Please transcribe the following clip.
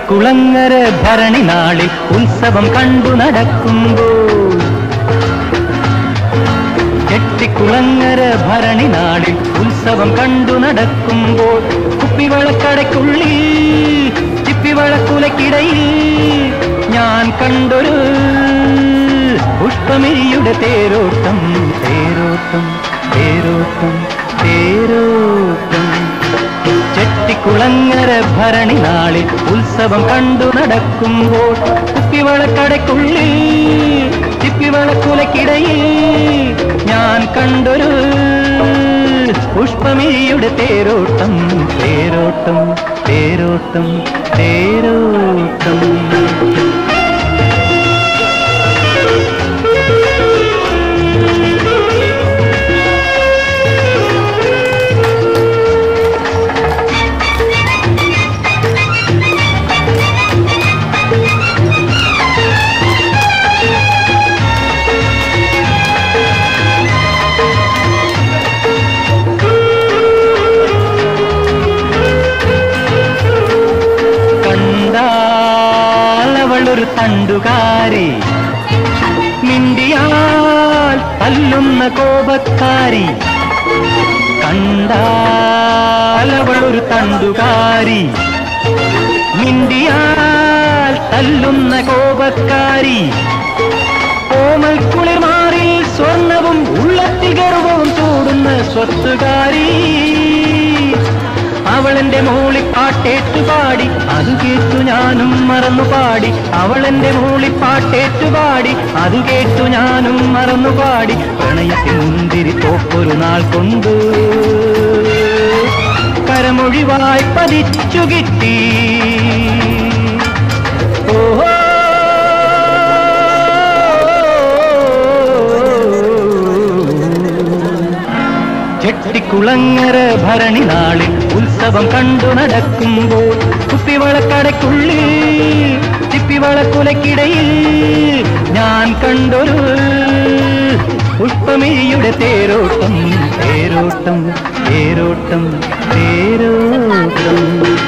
ചെട്ടിക്കുളങ്ങര ഭരണി നാളിൽ ഉത്സവം കണ്ടു നടക്കുമ്പോൾ ചെട്ടിക്കുളങ്ങര ഭരണി നാളിൽ ഉത്സവം കണ്ടു നടക്കുമ്പോൾ കുപ്പിവളക്കടയ്ക്കുള്ളിൽ ചിപ്പിവളക്കുലക്കിടയിൽ ഞാൻ കണ്ടൊരു പുഷ്പമിരിയുടെ തേരോട്ടം തേരോട്ടം തേരോട്ടം തേരോട്ടം ചെട്ടിക്കുളങ്ങര ഭരണി നാളിൽ ഉത്സവം കണ്ടു നടക്കുമ്പോൾ കുപ്പിവളക്കടയ്ക്കുള്ളിൽ ചിപ്പിവളക്കുലക്കിടയിൽ ഞാൻ കണ്ടൊരു പുഷ്പമിഴിയുടെ തേരോട്ടം തേരോട്ടം തേരോട്ടം തേരോട്ടം കണ്ടാൽ അവളൊരു തണ്ടുകാരി മിണ്ടിയാൽ തല്ലുന്ന കോപക്കാരി കണ്ടാൽ അവളൊരു തണ്ടുകാരി മിണ്ടിയാൽ തല്ലുന്ന കോപക്കാരി കോമൽ കുളിർമാറിൽ സ്വർണവും ഉള്ളത്തിൽ ഗർവവും ചൂടുന്ന സ്വത്തുകാരി അവളെന്റെ മോളി പാട്ടേറ്റു പാടി അത് കേട്ടു ഞാനും മറന്നു പാടി അവളെന്റെ മോളി പാട്ടേറ്റു പാടി അത് കേട്ടു ഞാനും മറന്നു പാടി പ്രണയത്തിൽ മുന്തിരി തോപ്പൊരു നാൾ കൊണ്ടു കരമൊഴിവായി പതിച്ചു കിട്ടി ഓഹോ ചെട്ടിക്കുളങ്ങര ഭരണി നാളിൽ ഉത്സവം കണ്ടു നടക്കുമ്പോൾ കുപ്പിവളക്കടയ്ക്കുള്ളിൽ ചിപ്പിവളക്കുലക്കിടയിൽ ഞാൻ കണ്ടൊരു പുഷ്പമിഴിയുടെ തേരോട്ടം തേരോട്ടം തേരോട്ടം തേരോട്ടം